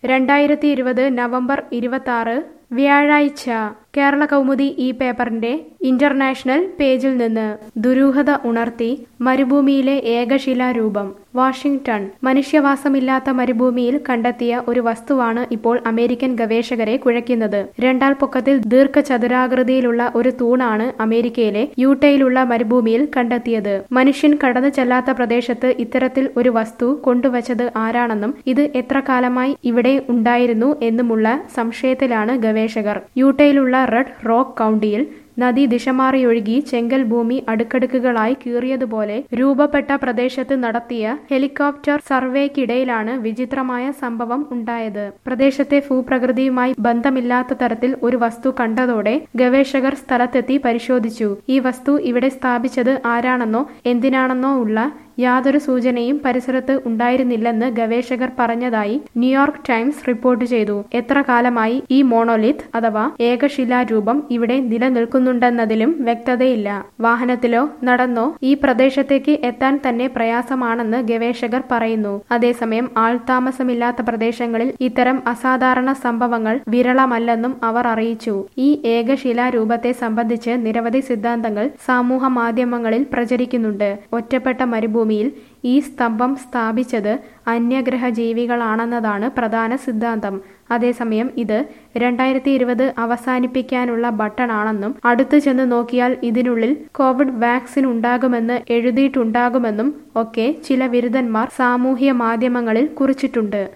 രണ്ടായിരത്തി ഇരുപത് നവംബർ ഇരുപത്തി ആറ് വ്യാഴാഴ്ച കേരള കൗമുദി ഈ പേപ്പറിന്റെ ഇന്റർനാഷണൽ പേജിൽ നിന്ന് ദുരൂഹത ഉണർത്തി മരുഭൂമിയിലെ ഏകശിലാരൂപം വാഷിംഗ്ടൺ മനുഷ്യവാസമില്ലാത്ത മരുഭൂമിയിൽ കണ്ടെത്തിയ ഒരു വസ്തുവാണ് ഇപ്പോൾ അമേരിക്കൻ ഗവേഷകരെ കുഴയ്ക്കുന്നത് രണ്ടാൾ പൊക്കത്തിൽ ദീർഘചതുരാകൃതിയിലുള്ള ഒരു തൂണാണ് അമേരിക്കയിലെ യൂട്ടയിലുള്ള മരുഭൂമിയിൽ കണ്ടെത്തിയത് മനുഷ്യൻ കടന്നു ചെല്ലാത്ത പ്രദേശത്ത് ഇത്തരത്തിൽ ഒരു വസ്തു കൊണ്ടുവച്ചത് ആരാണെന്നും ഇത് എത്ര കാലമായി ഇവിടെ ഉണ്ടായിരുന്നു എന്നുമുള്ള സംശയത്തിലാണ് ഗവേഷകർ യൂട്ടയിലുള്ള റെഡ് റോക്ക് കൗണ്ടിയിൽ നദി ദിശമാറിയൊഴുകി ചെങ്കൽ ഭൂമി അടുക്കടുക്കുകളായി കീറിയതുപോലെ രൂപപ്പെട്ട പ്രദേശത്ത് നടത്തിയ ഹെലികോപ്റ്റർ സർവേക്കിടയിലാണ് വിചിത്രമായ സംഭവം ഉണ്ടായത് പ്രദേശത്തെ ഭൂപ്രകൃതിയുമായി ബന്ധമില്ലാത്ത തരത്തിൽ ഒരു വസ്തു കണ്ടതോടെ ഗവേഷകർ സ്ഥലത്തെത്തി പരിശോധിച്ചു ഈ വസ്തു ഇവിടെ സ്ഥാപിച്ചത് ആരാണെന്നോ എന്തിനാണെന്നോ ഉള്ള യാതൊരു സൂചനയും പരിസരത്ത് ഉണ്ടായിരുന്നില്ലെന്ന് ഗവേഷകർ പറഞ്ഞതായി ന്യൂയോർക്ക് ടൈംസ് റിപ്പോർട്ട് ചെയ്തു എത്ര കാലമായി ഈ മോണോലിത്ത് അഥവാ ഏകശിലാരൂപം ഇവിടെ നിലനിൽക്കുന്നുണ്ടെന്നതിലും വ്യക്തതയില്ല വാഹനത്തിലോ നടന്നോ ഈ പ്രദേശത്തേക്ക് എത്താൻ തന്നെ പ്രയാസമാണെന്ന് ഗവേഷകർ പറയുന്നു അതേസമയം ആൾതാമസമില്ലാത്ത പ്രദേശങ്ങളിൽ ഇത്തരം അസാധാരണ സംഭവങ്ങൾ വിരളമല്ലെന്നും അവർ അറിയിച്ചു ഈ ഏകശിലാരൂപത്തെ സംബന്ധിച്ച് നിരവധി സിദ്ധാന്തങ്ങൾ സമൂഹ മാധ്യമങ്ങളിൽ പ്രചരിക്കുന്നുണ്ട് ഒറ്റപ്പെട്ട മരുഭൂമിയിൽ ഈ സ്തംഭം സ്ഥാപിച്ചത് അന്യഗ്രഹ ജീവികളാണെന്നതാണ് പ്രധാന സിദ്ധാന്തം അതേസമയം ഇത് രണ്ടായിരത്തി ഇരുപത് അവസാനിപ്പിക്കാനുള്ള ബട്ടണാണെന്നും അടുത്തു ചെന്ന് നോക്കിയാൽ ഇതിനുള്ളിൽ കോവിഡ് വാക്സിൻ ഉണ്ടാകുമെന്ന് എഴുതിയിട്ടുണ്ടാകുമെന്നും ഒക്കെ ചില വിരുദ്ധന്മാർ സാമൂഹ്യ മാധ്യമങ്ങളിൽ കുറിച്ചിട്ടുണ്ട്